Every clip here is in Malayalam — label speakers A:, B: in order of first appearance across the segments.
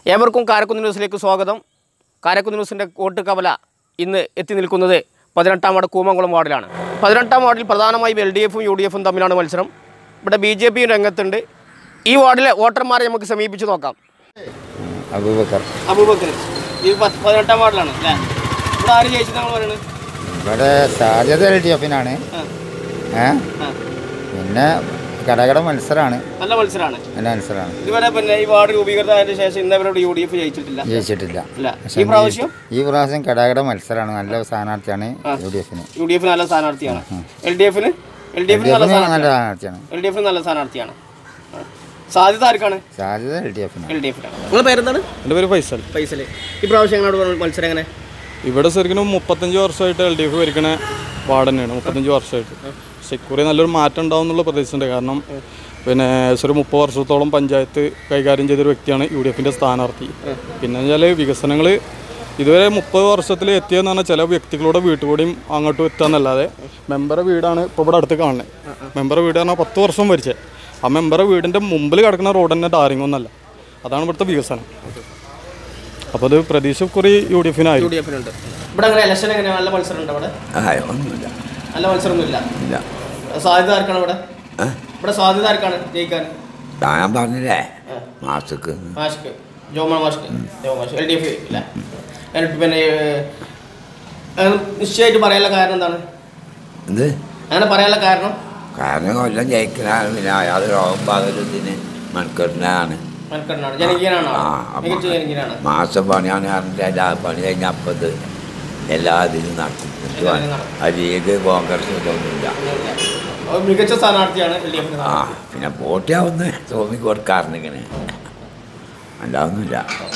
A: ഏവർക്കും കാരക്കുന്ന് ന്യൂസിലേക്ക് സ്വാഗതം കാരക്കുന്ന് ന്യൂസിൻ്റെ വോട്ട് കവല ഇന്ന് എത്തി നിൽക്കുന്നത് പതിനെട്ടാം വാർഡ് കൂമംകുളം വാർഡിലാണ് പതിനെട്ടാം വാർഡിൽ പ്രധാനമായും എൽ ഡി എഫും യു ഡി എഫും തമ്മിലാണ് മത്സരം ഇവിടെ ബി ജെ പിയും രംഗത്തുണ്ട് ഈ വാർഡിലെ വോട്ടർമാരെ നമുക്ക് സമീപിച്ച് നോക്കാം
B: അബൂബക്കർ
A: അബൂബക്കർ ഈ പതിനെട്ടാം വാർഡിലാണ് അല്ലേ ഇവിടെ ആര് ജയിച്ചു നമ്മൾ പറയുന്നത്
B: ഇവിടെ സാധ്യത എൽ ഡി എഫിനാണ് ഏ പിന്നെ കടകട മത്സരമാണ്
A: നല്ല മത്സരമാണ്
B: നല്ല മത്സരമാണ്
A: ഇതുവരെ പിന്നെ ഈ വാർഡ് രൂപീകൃതമായതിനു ശേഷം ഇന്നവരോട് യു ഡി എഫ് ജയിച്ചിട്ടില്ല
B: ജയിച്ചിട്ടില്ല
A: അല്ല
B: പക്ഷേ
A: ഈ പ്രാവശ്യം
B: ഈ പ്രാവശ്യം കടകട മത്സരമാണ് നല്ല സ്ഥാനാർത്ഥിയാണ് യു ഡി എഫിന്
A: യു ഡി എഫ് നല്ല സ്ഥാനാർത്ഥിയാണ് എൽ ഡി എഫിന് എൽ ഡി
B: എൽ
A: എഫിന്
B: ഡി
A: നല്ല
B: എഫിന്
A: സ്ഥാനാർത്ഥിയാണ്
B: നല്ല സ്ഥാനാർത്ഥിയാണ്
A: എൽ ഡി എഫ് നല്ല സ്ഥാനാർത്ഥിയാണ് ആ. സാധ്യത ആർക്കാണ്
B: സാധ്യത എൽ ഡി എഫിനാണ്
A: എൽ ഡി എഫിനാണ് നിങ്ങളുടെ പേരെന്താണ്
C: എൻ്റെ പേര് ഫൈസൽ
A: പൈസല് ഈ പ്രാവശ്യം എങ്ങനെയാണ് മത്സരം എങ്ങനെ
C: ഇവിടെ ശരിക്കും മുപ്പത്തഞ്ച് വർഷമായിട്ട് എൽ ഡി എഫ് ഭരിക്കണ വാർഡ് തന്നെയാണ് മുപ്പത്തഞ്ച് വർഷമായിട്ട് പക്ഷെ ഇക്കുറി നല്ലൊരു മാറ്റം ഉണ്ടാവും എന്നുള്ള പ്രതീക്ഷയുണ്ട് കാരണം പിന്നെ ഏകദേശം ഒരു മുപ്പത് വർഷത്തോളം പഞ്ചായത്ത് കൈകാര്യം ചെയ്തൊരു വ്യക്തിയാണ് യു ഡി എഫിൻ്റെ സ്ഥാനാർത്ഥി പിന്നെ വെച്ചാൽ വികസനങ്ങൾ ഇതുവരെ മുപ്പത് വർഷത്തിൽ എത്തിയെന്ന് പറഞ്ഞാൽ ചില വ്യക്തികളുടെ വീട്ടുകൂടിയും അങ്ങോട്ടും എത്താന്നല്ലാതെ മെമ്പറെ വീടാണ് ഇപ്പോൾ ഇവിടെ അടുത്ത് കാണുന്നത് മെമ്പറെ വീട് പറഞ്ഞാൽ പത്ത് വർഷം ഭരിച്ചത് ആ മെമ്പറെ വീടിൻ്റെ മുമ്പിൽ കിടക്കുന്ന റോഡ് തന്നെ ടാറിംഗ് ഒന്നല്ല അതാണ് ഇവിടുത്തെ വികസനം അപ്പോൾ അത് പ്രതീക്ഷ കുറി യു ഡി എഫിനായി
A: യു ഡി എഫിനുണ്ട് ഇവിടെ അങ്ങനെ ഇലക്ഷൻ എങ്ങനെ നല്ല മത്സരം ഉണ്ട് ഇവിടെ
D: ആയ ഒന്നുമില്ല
A: നല്ല മത്സരമൊന്നുമില്ല
D: ഇല്ല
A: സാധ്യത ആർക്കാണ് ഇവിടെ ഇവിടെ സാധ്യത ആർക്കാണ് ജയിക്കാൻ
D: ഞാൻ പറഞ്ഞില്ലേ മാസക്ക്
A: മാഷ്ക്ക് ജോമൺ മാഷ്ക്ക് ജോ മാഷ് എൽ ഡി എഫ് ഇല്ല എന്നിട്ട് പിന്നെ ഏഹ്, നിശ്ചയമായിട്ട് പറയാനുള്ള കാരണം എന്താണ്
D: എന്ത്
A: അങ്ങനെ പറയാനുള്ള കാരണം
D: കാരണം കൊല്ലം ജയിക്കണ പിന്നെ അയാൾ രോഗം പകരുന്നതിന് മൺകെട്ടിനാണ്
A: മെനക്കെട്ടാണ് ജനകീയനാണോ
D: ആ അപ്പൊ
A: മികച്ച ജനകീയനാണ്
D: മാസം പണിയാണ് പറഞ്ഞിട്ട് എല്ലാ പണി കഴിഞ്ഞപ്പത് എല്ലാ ഇതിലും നടത്തി
A: എല്ലാത്തിനും നടത്തി.
D: ആ ലീഗ് കോൺഗ്രസ് ഇതൊന്നുമില്ല
A: ഒരു മികച്ച സ്ഥാനാർത്ഥിയാണ് എൽ ഡി എഫിന്
D: ആ പിന്നെ വോട്ടാവുന്ന തോന്നി കൊടുക്കാറുണ്ടെങ്ങനെ അല്ലാതൊന്നുമില്ല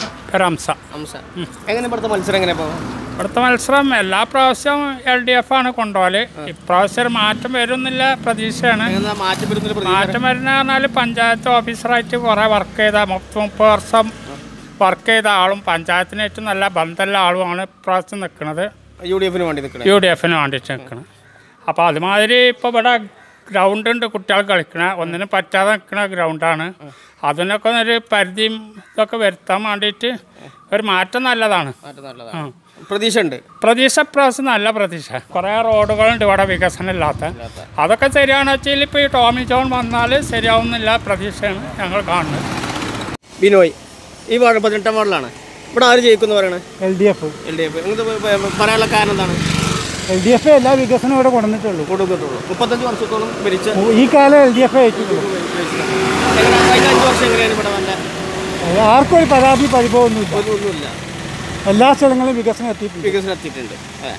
E: റംസ
A: അംശ എങ്ങനെ ഇവിടുത്തെ മത്സരം എങ്ങനെ ഇപ്പോൾ
E: ഇവിടുത്തെ മത്സരം എല്ലാ പ്രാവശ്യവും എൽ ഡി എഫ് ആണ് കൊണ്ടുപോകല് ഇപ്രാവശ്യം ഒരു മാറ്റം വരുന്നില്ല പ്രതീക്ഷയാണ്
A: എങ്ങനെ മാറ്റം വരുന്നൊരു പ്രതീക്ഷ
E: മാറ്റം വരുന്ന പറഞ്ഞാൽ പഞ്ചായത്ത് ഓഫീസറായിട്ട് കുറേ വർക്ക് ചെയ്ത മുപ്പത് മുപ്പത് വർഷം വർക്ക് ചെയ്ത ആളും പഞ്ചായത്തിന് ഏറ്റവും നല്ല ബന്ധമുള്ള ആളുമാണ് ഇപ്രാവശ്യം നിൽക്കുന്നത്
A: യു ഡി എഫിന് വേണ്ടി നിൽക്കണേ
E: യു ഡി എഫിന് വേണ്ടിയിട്ട് നിൽക്കുന്നത് അപ്പോൾ അതുമാതിരി ഇപ്പോൾ ഇവിടെ ഗ്രൗണ്ട് ഉണ്ട് കുട്ടികൾ കളിക്കണ ഒന്നിനും പറ്റാതെ നിൽക്കുന്ന ഗ്രൗണ്ടാണ് അതിനൊക്കെ ഒരു പരിധിയും ഇതൊക്കെ വരുത്താൻ വേണ്ടിയിട്ട് ഒരു മാറ്റം നല്ലതാണ്
A: മാറ്റം നല്ലതാണ് പ്രതീക്ഷ ഉണ്ട്
E: പ്രതീക്ഷ പ്രാവശ്യം നല്ല പ്രതീക്ഷ കുറേ റോഡുകളുണ്ട് ഇവിടെ വികസനം ഇല്ലാത്ത അതൊക്കെ ശരിയാണെന്ന് വെച്ചാൽ ഇപ്പോൾ ഈ ടോമി ജോൺ വന്നാൽ ശരിയാവുന്നില്ല പ്രതീക്ഷയാണ് ഞങ്ങൾ കാണുന്നത്
A: ബിനോയ് ഈ വാർഡ് പതിനെട്ടാം വാർഡിലാണ് ഇവിടെ ആര് ജയിക്കുന്നു പറയണത്
F: L D F
A: L D F ഇങ്ങനത്തെ പ- പ- പറയാനുള്ള കാരണം എന്താണ്
F: എൽ ഡി എഫ് എല്ലാ വികസനവും ഇവിടെ കൊണ്ടുവന്നിട്ടുള്ളൂ
A: കൊടുക്കത്തുള്ളൂ മുപ്പത്തഞ്ച് വർഷത്തോളം ഭരിച്ച
F: ഈ കാലം എൽ ഡി എഫ് അയച്ചിട്ടുള്ളൂ
A: എങ്ങനെ കഴിഞ്ഞ അഞ്ച് വർഷം എങ്ങനെയാണ് ഇവിടെ വല്ല
F: ആർക്കും ഒരു പരാതി പരിഭവമൊന്നുമില്ല
A: ഒന്നുമില്ല
F: എല്ലാ സ്ഥലങ്ങളിലും വികസനം എത്തിയിട്ടുണ്ട്
A: വികസനം എത്തിയിട്ടുണ്ട് ഏ.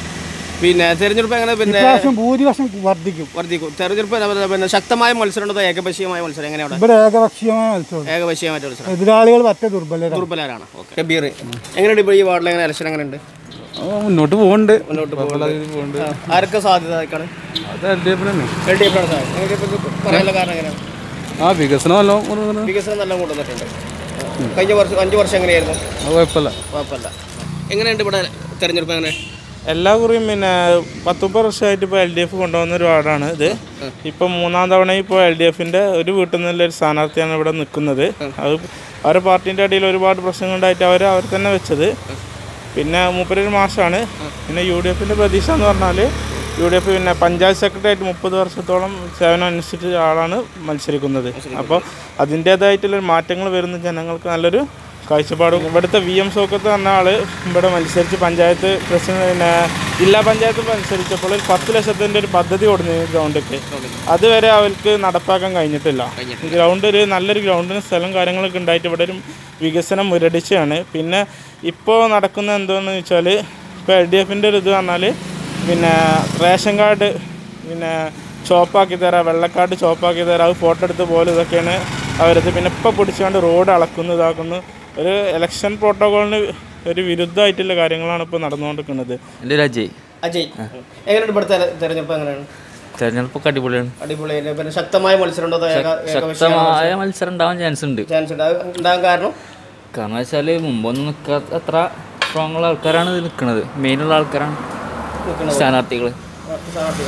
A: പിന്നെ തെരഞ്ഞെടുപ്പ് എങ്ങനെ പിന്നെ
F: ഇപ്രാവശ്യം ഭൂരിപക്ഷം വർദ്ധിക്കും
A: വർദ്ധിക്കും തെരഞ്ഞെടുപ്പ് എന്താ പറയുക, പിന്നെ ശക്തമായ മത്സരം ഉണ്ടോ ഏകപക്ഷീയമായ മത്സരം എങ്ങനെ അവിടെ
F: ഇവിടെ ഏകപക്ഷീയമായ മത്സരം
A: ഏകപക്ഷീയമായിട്ട് മത്സരം
F: എതിരാളികൾ പറ്റ ദുർബലരാണ്
A: ദുർബലരാണ് ഓക്കെ കബീർ എങ്ങനെയുണ്ട് ഇപ്പോൾ ഈ വാർഡിൽ എങ്ങനെ ഇലക്ഷൻ എങ്ങനെയുണ്ട്
C: മുന്നോട്ട് പോകുന്നുണ്ട്
A: മുന്നോട്ട് പോകുന്നത് ആ. ആരൊക്കെ സാധ്യത ആയിക്കാണ്
C: അത് എൽ ഡി എഫിന് തന്നെ
A: എൽ ഡി എഫാണ് സാധ്യത നിങ്ങൾക്ക് ഇപ്പോൾ പറയാനുള്ള കാരണം എങ്ങനെയാണ്
C: ആ വികസനം നല്ലോണം
A: വികസനം നല്ല കൊണ്ടുവന്നിട്ടുണ്ട് കഴിഞ്ഞ വർഷം അഞ്ച് വർഷം എങ്ങനെയായിരുന്നു
C: അത് കുഴപ്പമില്ല
A: കുഴപ്പമില്ല എങ്ങനെയുണ്ട് ഇവിടെ തെരഞ്ഞെടുപ്പ് എങ്ങനെ
G: എല്ലാ കുറിയും പിന്നെ പത്ത് മുപ്പത് വർഷമായിട്ട് ഇപ്പോൾ എൽ ഡി എഫ് കൊണ്ടുവന്ന ഒരു വാർഡാണ് ഇത് ഇപ്പം മൂന്നാം തവണ ഇപ്പോൾ എൽ ഡി എഫിൻ്റെ ഒരു വീട്ടിൽ നിന്നുള്ള ഒരു സ്ഥാനാർത്ഥിയാണ് ഇവിടെ നിൽക്കുന്നത് അത് അവരുടെ പാർട്ടീൻ്റെ ഇടയിൽ ഒരുപാട് പ്രശ്നങ്ങളുണ്ടായിട്ട് അവർ അവർ തന്നെ വെച്ചത് പിന്നെ മൂപ്പരൊരു മാസമാണ് പിന്നെ യു ഡി എഫിൻ്റെ പ്രതീക്ഷ എന്ന് പറഞ്ഞാൽ യു ഡി എഫ് പിന്നെ പഞ്ചായത്ത് സെക്രട്ടറി ആയിട്ട് മുപ്പത് വർഷത്തോളം സേവനം അനുസരിച്ച ആളാണ് മത്സരിക്കുന്നത് അപ്പോൾ അതിൻ്റേതായിട്ടുള്ള മാറ്റങ്ങൾ വരുന്ന ജനങ്ങൾക്ക് നല്ലൊരു കാഴ്ചപ്പാടും ഇവിടുത്തെ വി എം സോക്കത്ത് എന്ന ആൾ ഇവിടെ മത്സരിച്ച് പഞ്ചായത്ത് പ്രസിഡന്റ് പിന്നെ ജില്ലാ പഞ്ചായത്ത് മത്സരിച്ചപ്പോൾ ഒരു പത്ത് ലക്ഷത്തിൻ്റെ ഒരു പദ്ധതി കൊടുത്തു ഗ്രൗണ്ടൊക്കെ അതുവരെ അവർക്ക് നടപ്പാക്കാൻ കഴിഞ്ഞിട്ടില്ല ഗ്രൗണ്ട് ഒരു നല്ലൊരു ഗ്രൗണ്ടിന് സ്ഥലം കാര്യങ്ങളൊക്കെ ഉണ്ടായിട്ട് ഇവിടെ ഒരു വികസനം മുരടിച്ചാണ് പിന്നെ ഇപ്പോൾ നടക്കുന്ന എന്താണെന്ന് വെച്ചാൽ ഇപ്പോൾ എൽ ഡി എഫിൻ്റെ ഒരു ഇത് പറഞ്ഞാൽ പിന്നെ റേഷൻ കാർഡ് പിന്നെ ചോപ്പാക്കി തരാം വെള്ളക്കാർഡ് ചോപ്പാക്കി തരാം അത് ഫോട്ടോ എടുത്ത് പോലെ ഇതൊക്കെയാണ് അവരത് പിന്നെ ഇപ്പോൾ പിടിച്ചുകൊണ്ട് റോഡ് അളക്കുന്നു ഇതാക്കുന്നു ഒരു ഇലക്ഷൻ പ്രോട്ടോകോളിന് ഒരു വിരുദ്ധമായിട്ടുള്ള കാര്യങ്ങളാണ് ഇപ്പോൾ നടന്നുകൊണ്ടിരിക്കുന്നത്
H: എൻ്റെ രാജയ്
A: അജയ് എങ്ങനെയുണ്ട് ഇവിടുത്തെ തെരഞ്ഞെടുപ്പ് എങ്ങനെയാണ്
H: തെരഞ്ഞെടുപ്പൊക്കെ അടിപൊളിയാണ്
A: അടിപൊളി പിന്നെ ശക്തമായ മത്സരം ഉണ്ടോ അതോ ഏക- ഏകപക്ഷീയമായ
H: ശക്തമായ മത്സരം ഉണ്ടാവാൻ ചാൻസ് ഉണ്ട്
A: ചാൻസ് ഉണ്ട് അത് ഉണ്ടാകാൻ കാരണം
H: കാരണം വെച്ചാൽ മുമ്പൊന്നും നിൽക്കാത്ത അത്ര സ്ട്രോങ് ഉള്ള ആൾക്കാരാണ് ഇത് നിൽക്കുന്നത് മെയിനുള്ള ആൾക്കാരാണ് സ്ഥാനാർത്ഥികൾ
A: സ്ഥാനാർത്ഥികൾ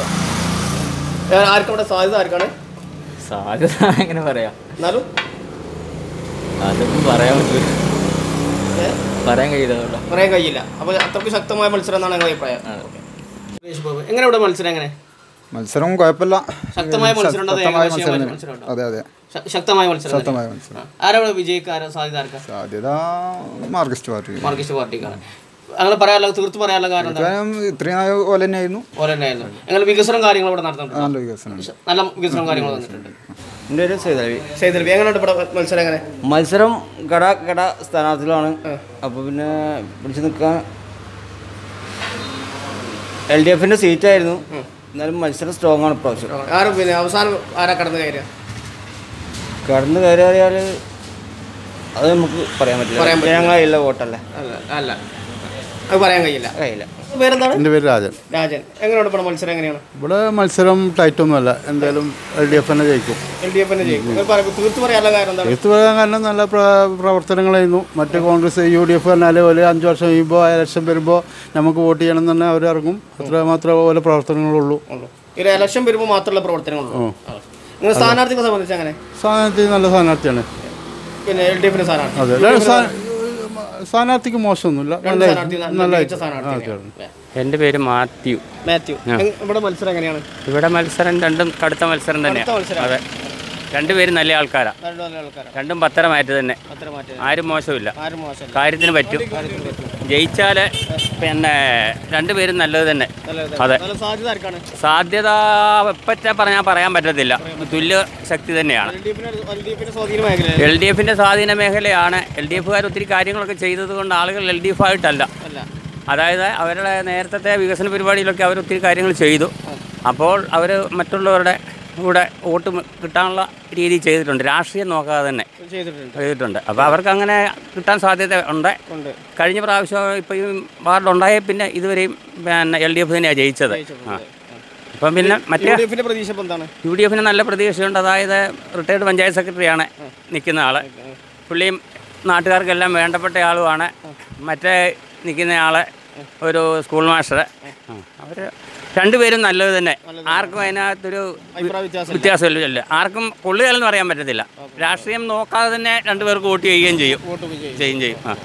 A: ഏ, ആർക്കും ഇവിടെ സാധ്യത ആർക്കാണ്
H: സാധ്യത എങ്ങനെ പറയാം
A: എന്നാലും
H: അതൊന്നും പറയാൻ പറ്റില്ല പറയാൻ കഴിയില്ല കേട്ടോ
A: പറയാൻ കഴിയില്ല അപ്പോൾ അത്രയ്ക്ക് ശക്തമായ മത്സരം എന്നാണ് ഞങ്ങളുടെ അഭിപ്രായം ഓക്കേ. സുരേഷ് ബാബു എങ്ങനെ ഇവിടെ മത്സരം എങ്ങനെ
I: മത്സരം കുഴപ്പമില്ല
A: ശക്തമായ മത്സരം ഉണ്ടോ? അതോ
I: ശക്തമായ
A: ഏകപക്ഷീയമായ
I: മത്സരം
A: മത്സരം ഉണ്ടോ?
I: അതെ അതെ
A: ശ- ശക്തമായ മത്സരം തന്നെ.
I: ശക്തമായ മത്സരം
A: ആ. ആരാ ഇവിടെ വിജയിക്കാരോ സാധ്യത ആർക്കാ
I: സാധ്യത മാർക്സിസ്റ്റ് പാർട്ടി
A: മാർക്സിസ്റ്റ് പാർട്ടിക്കാണ് അങ്ങനെ പറയാനുള്ള തീർത്ത് പറയാനുള്ള കാരണം എന്താണ്
I: കാരണം ഇത്രയും നാൾ പോലെ തന്നെയായിരുന്നു
A: ഓരോ തന്നെയായിരുന്നു ഞങ്ങൾ വികസനം കാര്യങ്ങൾ ഇവിടെ നടത്തുന്നുണ്ട്
I: നല്ല വികസനം
A: നല്ല വികസനം കാര്യങ്ങൾ വന്നിട്ടുണ്ട്
J: എൻ്റെ പേര് സൈതലവി
A: സൈതൽവി എങ്ങനെയുണ്ട് ഇവിടെ മത്സരം എങ്ങനെ
J: മത്സരം കട കട സ്ഥാനാർത്ഥികളാണ് അപ്പോൾ പിന്നെ പിടിച്ചു നിൽക്കാൻ എൽ ഡി എഫിൻ്റെ സീറ്റായിരുന്നു എന്നാലും മത്സരം സ്ട്രോങ് ആണ് ഇപ്രാവശ്യം
A: ആരും പിന്നെ അവസാനം ആരാ കടന്നു കയറുക
J: കടന്ന് കയറിയാൽ അത് നമുക്ക് പറയാൻ പറ്റില്ല
A: പറയാൻ പറ്റില്ല.
J: ഞങ്ങളില്ല വോട്ടല്ലേ
A: അല്ല അല്ല അത് പറയാൻ കഴിയില്ല
J: കഴിയില്ല
A: പേരെന്താണ്
F: എൻ്റെ പേര് രാജൻ
A: രാജൻ എങ്ങനെയുണ്ട് ഇവിടെ മത്സരം എങ്ങനെയാണ്
F: ഇവിടെ മത്സരം ടൈറ്റൊന്നുമല്ല എന്തായാലും എൽ ഡി എഫ് തന്നെ ജയിക്കും
A: എൽ ഡി എഫിനെ ജയിക്കും നിങ്ങൾ പറ- തീർത്ത് പറയാനുള്ള കാരണം എന്താണ്
F: തീർത്ത് പറയാൻ കാരണം നല്ല പ്ര- പ്രവർത്തനങ്ങളായിരുന്നു മറ്റ് കോൺഗ്രസ് യു ഡി എഫ് പറഞ്ഞാൽ ഒരു അഞ്ച് വർഷം കഴിയുമ്പോൾ ഇലക്ഷൻ വരുമ്പോൾ നമുക്ക് വോട്ട് ചെയ്യണം എന്ന് തന്നെ അവർ ഇറങ്ങും അത്ര മാത്രമേ പോലെ പ്രവർത്തനങ്ങളുള്ളൂ
A: ഉള്ളൂ ഒരു ഇലക്ഷൻ വരുമ്പോൾ മാത്രമുള്ള പ്രവർത്തനങ്ങളുള്ളൂ ആ. നിങ്ങൾ സ്ഥാനാർത്ഥികളെ സംബന്ധിച്ച് അങ്ങനെ
F: സ്ഥാനാർത്ഥി നല്ല സ്ഥാനാർത്ഥിയാണ്
A: പിന്നെ എൽ ഡി എഫിന്റെ സ്ഥാനാർത്ഥി
F: അതെ അല്ല, സ്ഥാ- സ്ഥാനാർത്ഥിക്ക് മോശമൊന്നുമില്ല
A: രണ്ട്
F: നല്ല
A: സ്ഥാനാർത്ഥി നല്ല
F: നല്ല
A: മികച്ച സ്ഥാനാർത്ഥി തന്നെയാണ്.
K: എൻ്റെ പേര് മാത്യു
A: മാത്യു എങ്- ഇവിടെ മത്സരം എങ്ങനെയാണ്
K: ഇവിടെ മത്സരം രണ്ടും കടുത്ത മത്സരം
A: അടുത്ത
K: തന്നെയാണ്
A: മത്സരം
K: അതെ രണ്ടുപേരും നല്ല ആൾക്കാരാണ്
A: രണ്ട് നല്ല ആൾക്കാരാണ്
K: രണ്ടും പത്തരമായിട്ട് തന്നെ
A: അത്ര മാറ്റം
K: ആരും മോശമില്ല
A: ആരും മോശമല്ല
K: കാര്യത്തിന് പറ്റും ജയിച്ചാൽ പിന്നെ രണ്ടുപേരും നല്ലത് തന്നെ
A: നല്ലത്
K: അതെ
A: നല്ല സാധ്യത ആർക്കാണ്
K: സാധ്യത പറ്റ പറഞ്ഞാൽ പറയാൻ പറ്റത്തില്ല തുല്യ ശക്തി തന്നെയാണ്
A: എൽ ഡി എഫിന് എൽ ഡി എഫിന്റെ സ്വാധീന മേഖല
K: എൽ ഡി എഫിൻ്റെ സ്വാധീന മേഖലയാണ് എൽ ഡി എഫുകാർ ഒത്തിരി കാര്യങ്ങളൊക്കെ ചെയ്തത് കൊണ്ട് ആളുകൾ എൽ ഡി എഫ് ആയിട്ടല്ല
A: അല്ല
K: അതായത് അവരുടെ നേരത്തെ വികസന പരിപാടിയിലൊക്കെ അവർ ഒത്തിരി കാര്യങ്ങൾ ചെയ്തു അപ്പോൾ അവർ മറ്റുള്ളവരുടെ കൂടെ വോട്ട് മ- കിട്ടാനുള്ള രീതി ചെയ്തിട്ടുണ്ട് രാഷ്ട്രീയം നോക്കാതെ തന്നെ
A: ചെയ്തിട്ടുണ്ട്
K: ചെയ്തിട്ടുണ്ട് അപ്പോൾ അവർക്ക് അങ്ങനെ കിട്ടാൻ സാധ്യത ഉണ്ട്
A: ഉണ്ട്
K: കഴിഞ്ഞ പ്രാവശ്യം ഇപ്പോൾ ഈ വാർഡിലുണ്ടായ പിന്നെ ഇതുവരെയും പിന്നെ എൽ ഡി എഫ് തന്നെയാണ് ജയിച്ചത് ആ അപ്പം പിന്നെ മറ്റേ
A: യു ഡി എഫിന്റെ പ്രതീക്ഷ ഇപ്പൊ എന്താണ്
K: യു ഡി എഫിന് നല്ല പ്രതീക്ഷയുണ്ട് അതായത് റിട്ടയർഡ് പഞ്ചായത്ത് സെക്രട്ടറിയാണ് നിൽക്കുന്ന ആൾ പുള്ളിയും നാട്ടുകാർക്കെല്ലാം വേണ്ടപ്പെട്ട ആളുമാണ് മറ്റേ നിൽക്കുന്ന ആള് ഒരു സ്കൂൾ മാസ്റ്റർ അവർ രണ്ടുപേരും നല്ലത് തന്നെ ആർക്കും അതിനകത്തൊരു
A: അഭിപ്രായ വ്യത്യാസം
K: വ്യത്യാസമില്ല ആർക്കും കൊള്ളുകയെന്ന് പറയാൻ പറ്റത്തില്ല രാഷ്ട്രീയം നോക്കാതെ തന്നെ രണ്ടുപേർക്ക് വോട്ട് ചെയ്യുകയും ചെയ്യും
A: വോട്ട് ചെയ്യും
K: ചെയ്യും ചെയ്യും ആ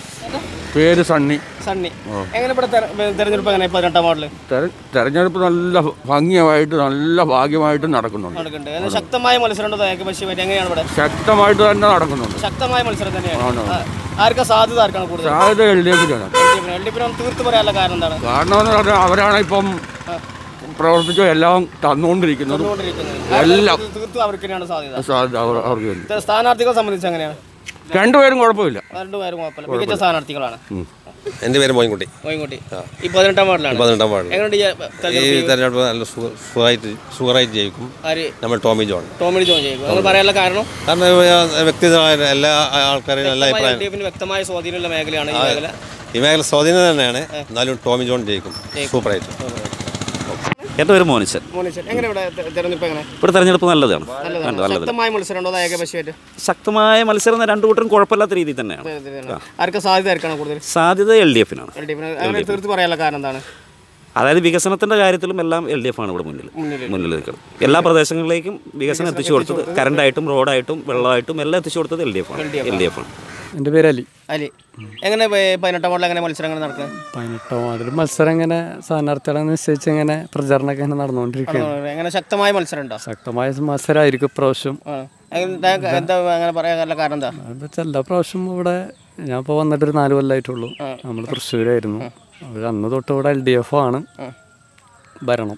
L: പേര് സണ്ണി
A: സണ്ണി എങ്ങനെ ഇവിടെ തെര- തെരഞ്ഞെടുപ്പ് എങ്ങനെ പതിനെട്ടാം വാർഡില്
L: തെര- തെരഞ്ഞെടുപ്പ് നല്ല ഭംഗിയായിട്ട് നല്ല ഭാഗ്യമായിട്ട് നടക്കുന്നുണ്ട്
A: നടക്കുന്നുണ്ട് അതിന് ശക്തമായ മത്സരം ഉണ്ടോ ഏകപക്ഷീയമായിട്ട് എങ്ങനെയാണ് ഇവിടെ
L: ശക്തമായിട്ട് തന്നെ നടക്കുന്നുണ്ട്
A: ശക്തമായ മത്സരം തന്നെയാണ്
L: ആണ്.
A: ആ. ആർക്കാ സാധ്യത ആർക്കാണ് കൂടുതൽ
L: സാധ്യത എൽ ഡി എഫിലാണ്
A: എൽ ഡി എഫിന് തീർത്ത് പറയാനുള്ള കാരണം എന്താണ്
L: കാരണം എന്ന് പറഞ്ഞാൽ അവരാണ് ഇപ്പം പ്രവർത്തിച്ചു എല്ലാം തന്നുകൊണ്ടിരിക്കുന്നത്
A: തന്നുകൊണ്ടിരിക്കുന്നത്.
L: എല്ലാം
A: തീർത്ത് തീർത്തും അവർക്ക് തന്നെയാണ് സാധ്യത
L: സാധ്യത അവർ- അവർക്ക് തന്നെ
A: ഇത് സ്ഥാനാർത്ഥികളെ സംബന്ധിച്ച് എങ്ങനെയാണ്
L: രണ്ടുപേരും കുഴപ്പമില്ല
A: രണ്ടുപേരും കുഴപ്പമില്ല മികച്ച സ്ഥാനാർത്ഥികളാണ്
M: എൻ്റെ പേര് മോയിൻകുട്ടി
A: കോയിൻകുട്ടി ഈ പതിനെട്ടാം വാർഡിലാണ്
M: പതിനെട്ടാം വാർഡിൽ
A: എങ്ങനെയുണ്ട് ഈ
M: ഈ
A: തെരഞ്ഞെടുപ്പ്
M: തെരഞ്ഞെടുപ്പ് നല്ല സുഖ- സുഖമായിട്ട് സുഖമായിട്ട് ജയിക്കും
A: ആര്
M: നമ്മൾ ടോമി ജോൺ
A: ടോമിനി ജോൺ ചെയ്യും നിങ്ങൾ പറയാനുള്ള കാരണം
M: കാരണം വ്യക്തിപരമായ എല്ലാ ആൾക്കാരെയും നല്ല
A: എൽ
M: അഭിപ്രായം
A: ഡി എഫിന് വ്യക്തമായ സ്വാധീനമുള്ള മേഖലയാണ് ഈ
M: ആ,
A: മേഖല
M: ഈ മേഖല സ്വാധീനം തന്നെയാണ് എന്നാലും ടോമി ജോൺ ജയിക്കും സൂപ്പറായിട്ട്
N: എൻ്റെ പേര് മോനിച്ചൻ
A: മോനിച്ചൻ എങ്ങനെ ഇവിടെ തെ- തെരഞ്ഞെടുപ്പ് എങ്ങനെ
N: ഇവിടെ തെരഞ്ഞെടുപ്പ് നല്ലതാണ്
A: നല്ലതാണ്
N: നല്ലതാണ്
A: ശക്തമായ മത്സരം ഉണ്ടോ അതോ ഏകപക്ഷീയമായിട്ട്
N: ശക്തമായ മത്സരം എന്ന രണ്ടു കൂട്ടരും കുഴപ്പമില്ലാത്ത രീതിയിൽ തന്നെയാണ്
A: ആർക്ക് സാധ്യത ആർക്കാണ് കൂടുതൽ
N: സാധ്യത എൽ ഡി എഫിനാണ്
A: എൽ ഡി എഫിന് അങ്ങനെ തീർത്ത് പറയാനുള്ള കാരണം എന്താണ്
N: അതായത് വികസനത്തിൻ്റെ കാര്യത്തിലും എല്ലാം എൽ ഡി എഫ് ആണ് ഇവിടെ മുന്നിൽ മുന്നിൽ നിൽക്കുന്നത് എല്ലാ പ്രദേശങ്ങളിലേക്കും വികസനം എത്തിച്ചു കൊടുത്തത് കറണ്ടായിട്ടും റോഡായിട്ടും വെള്ളമായിട്ടും എല്ലാം എത്തിച്ചു കൊടുത്തത് എൽ ഡി എഫ് ആണ് എൽ ഡി എഫ് ആണ്
F: എൻ്റെ പേര് അലി
A: അലി എങ്ങനെ പ- പതിനെട്ടാം വാർഡിൽ എങ്ങനെ മത്സരങ്ങൾ നടക്കുന്നത്
F: പതിനെട്ടാം വാർഡിൽ മത്സരം ഇങ്ങനെ സ്ഥാനാർത്ഥികളെ നിശ്ചയിച്ച് ഇങ്ങനെ പ്രചരണമൊക്കെ ഇങ്ങനെ നടന്നുകൊണ്ടിരിക്കുകയാണ്
A: എങ്ങനെ ശക്തമായ മത്സരം ഉണ്ടോ
F: ശക്തമായ മത്സരമായിരിക്കും ഇപ്രാവശ്യം
A: ആ. എന്താ എന്താ അങ്ങനെ പറയാനുള്ള കാരണം എന്താ
F: എന്താ വെച്ചാൽ എല്ലാ പ്രാവശ്യം ഇവിടെ ഞാൻ ഇപ്പോൾ വന്നിട്ടൊരു നാല് കൊല്ലമായിട്ടുള്ളൂ നമ്മൾ തൃശ്ശൂരായിരുന്നു അവർ അന്ന് തൊട്ട് ഇവിടെ എൽ ഡി എഫ് ആണ് ഭരണം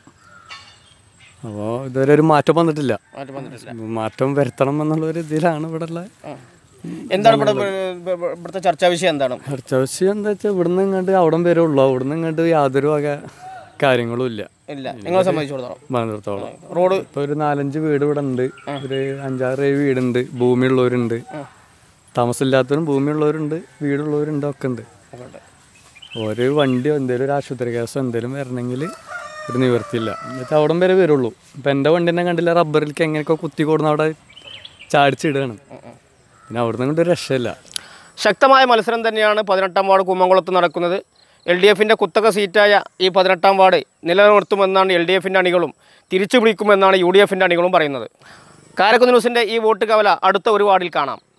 F: അപ്പോൾ ഇതുവരെ ഒരു മാറ്റം വന്നിട്ടില്ല
A: മാറ്റം വന്നിട്ടില്ല.
F: മാറ്റം വരുത്തണം എന്നുള്ള ഒരു ഇതിലാണ് ഇവിടെ ഉള്ള
A: എന്താണ് ഇവിടെ ഇവ- ഇവ- ഇവിടുത്തെ ചർച്ചാ വിഷയം എന്താണ്
F: ചർച്ച വിഷയം എന്താ വെച്ചാൽ ഇവിടുന്ന് ഇങ്ങോട്ട് അവിടം വരെ ഉള്ളൂ അവിടുന്ന് ഇങ്ങോട്ട് യാതൊരു വക കാര്യങ്ങളും ഇല്ല
A: ഇല്ല നിങ്ങളെ സംബന്ധിച്ചിടത്തോളം
F: മലനിർത്തോളം
A: റോഡ്
F: ഇപ്പൊ ഒരു നാലഞ്ച് വീട് ഇവിടെ ഉണ്ട് ഒരു അഞ്ചാറ് ഏഴ് വീടുണ്ട് ഭൂമിയുള്ളവരുണ്ട് താമസമില്ലാത്തവരും ഭൂമിയുള്ളവരുണ്ട് വീടുള്ളവരുണ്ട് ഒക്കെ ഉണ്ട് ഒരു വണ്ടിയോ എന്തെങ്കിലും ഒരു ആശുപത്രി കേസോ എന്തെങ്കിലും വരണമെങ്കിൽ ഒരു നിവർത്തിയില്ല എന്നുവെച്ചാൽ അവിടം വരെ വരുള്ളൂ ഇപ്പം എൻ്റെ വണ്ടി തന്നെ കണ്ടില്ല റബ്ബറിലേക്ക് എങ്ങനെയൊക്കെ കുത്തി കൊടുന്ന് അവിടെ ചാടിച്ചിടുകയാണ് പിന്നെ അവിടുന്ന് കൊണ്ട് ഒരു രക്ഷയില്ല
A: ശക്തമായ മത്സരം തന്നെയാണ് പതിനെട്ടാം വാർഡ് കുമ്മംകുളത്ത് നടക്കുന്നത് എൽ ഡി എഫിൻ്റെ കുത്തക സീറ്റായ ഈ പതിനെട്ടാം വാർഡ് നിലനിർത്തുമെന്നാണ് എൽ ഡി എഫിൻ്റെ അണികളും തിരിച്ചു പിടിക്കുമെന്നാണ് യു ഡി എഫിൻ്റെ അണികളും പറയുന്നത് കാരക്കുന്ന് ന്യൂസിൻ്റെ ഈ വോട്ട് കവല അടുത്ത ഒരു വാർഡിൽ കാണാം